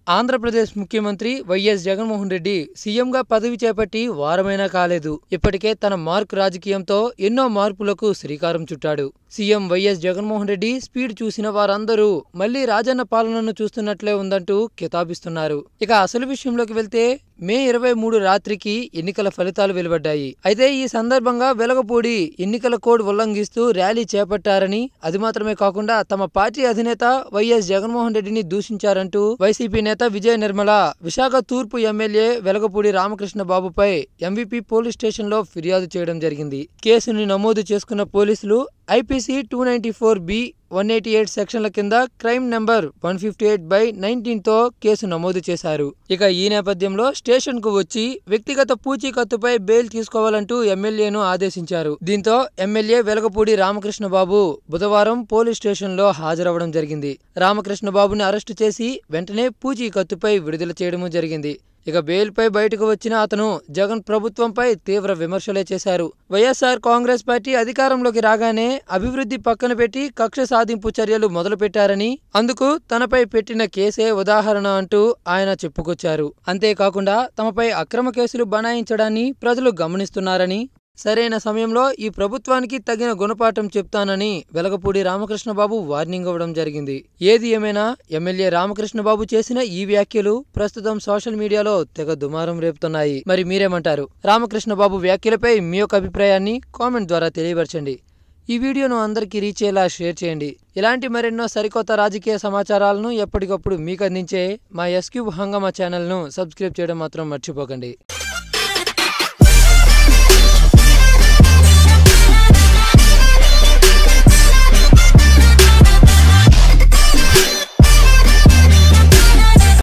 ఆంధ్రప్రదేశ్ ముఖ్యమంత్రి వైఎస్ జగన్మోహన్ రెడ్డి సీఎంగా పదవి చేపట్టి వారమైనా కాలేదు ఇప్పటికే తన మార్క్ రాజకీయంతో ఎన్నో మార్పులకు శ్రీకారం చుట్టాడు సీఎం వైఎస్ జగన్మోహన్ రెడ్డి స్పీడ్ చూసిన వారందరూ మళ్లీ రాజన్న పాలనను చూస్తున్నట్లే ఉందంటూ కితాబిస్తున్నారు ఇక అసలు విషయంలోకి వెళ్తే మే ఇరవై మూడు రాత్రికి ఎన్నికల ఫలితాలు వెలువడ్డాయి అయితే ఈ సందర్భంగా వెలగపూడి ఎన్నికల కోడ్ ఉల్లంఘిస్తూ ర్యాలీ చేపట్టారని అది మాత్రమే కాకుండా తమ పార్టీ అధినేత వైఎస్ జగన్మోహన్ రెడ్డిని దూషించారంటూ వైసీపీ నేత విజయ నిర్మల విశాఖ తూర్పు ఎమ్మెల్యే వెలగపూడి రామకృష్ణ బాబుపై ఎంవీపీ పోలీస్ స్టేషన్లో ఫిర్యాదు చేయడం జరిగింది కేసుని నమోదు చేసుకున్న పోలీసులు IPC two ninety four B one eighty eight సెక్షన్ల కింద crime number one fifty eight by nineteen తో కేసు నమోదు చేశారు ఇక ఈ నేపథ్యంలో స్టేషన్ కు వచ్చి వ్యక్తిగత పూచీకత్తుపై బెయిల్ తీసుకోవాలంటూ ఎమ్మెల్యేను ఆదేశించారు దీంతో ఎమ్మెల్యే వెలగపూడి రామకృష్ణ బాబు బుధవారం పోలీస్ స్టేషన్ లో హాజరవడం జరిగింది రామకృష్ణ బాబుని అరెస్టు చేసి వెంటనే పూచీకత్తుపై విడుదల చేయడము జరిగింది ఇక బెయిల్పై బయటకు వచ్చిన అతను జగన్ ప్రభుత్వంపై తీవ్ర విమర్శలే చేశారు వైఎస్ఆర్ కాంగ్రెస్ పార్టీ అధికారంలోకి రాగానే అభివృద్ధి పక్కన పెట్టి కక్ష సాధింపు చర్యలు మొదలుపెట్టారని అందుకు తనపై పెట్టిన కేసే ఉదాహరణ అంటూ ఆయన చెప్పుకొచ్చారు అంతేకాకుండా తమపై అక్రమ కేసులు బనాయించడాన్ని ప్రజలు గమనిస్తున్నారని సరైన సమయంలో ఈ ప్రభుత్వానికి తగిన గుణపాఠం చెప్తానని వెలగపూడి రామకృష్ణబాబు వార్నింగ్ ఇవ్వడం జరిగింది ఏది ఏమైనా ఎమ్మెల్యే రామకృష్ణబాబు చేసిన ఈ వ్యాఖ్యలు ప్రస్తుతం సోషల్ మీడియాలో తెగ దుమారం రేపుతున్నాయి మరి మీరేమంటారు రామకృష్ణబాబు వ్యాఖ్యలపై మీ యొక్క అభిప్రాయాన్ని కామెంట్ ద్వారా తెలియపరచండి ఈ వీడియోను అందరికీ రీచ్ అయ్యేలా షేర్ చేయండి ఇలాంటి మరెన్నో సరికొత్త రాజకీయ సమాచారాలను ఎప్పటికప్పుడు మీకు అందించే మా ఎస్క్యూబ్ హంగమా ఛానల్ను సబ్స్క్రైబ్ చేయడం మాత్రం మర్చిపోకండి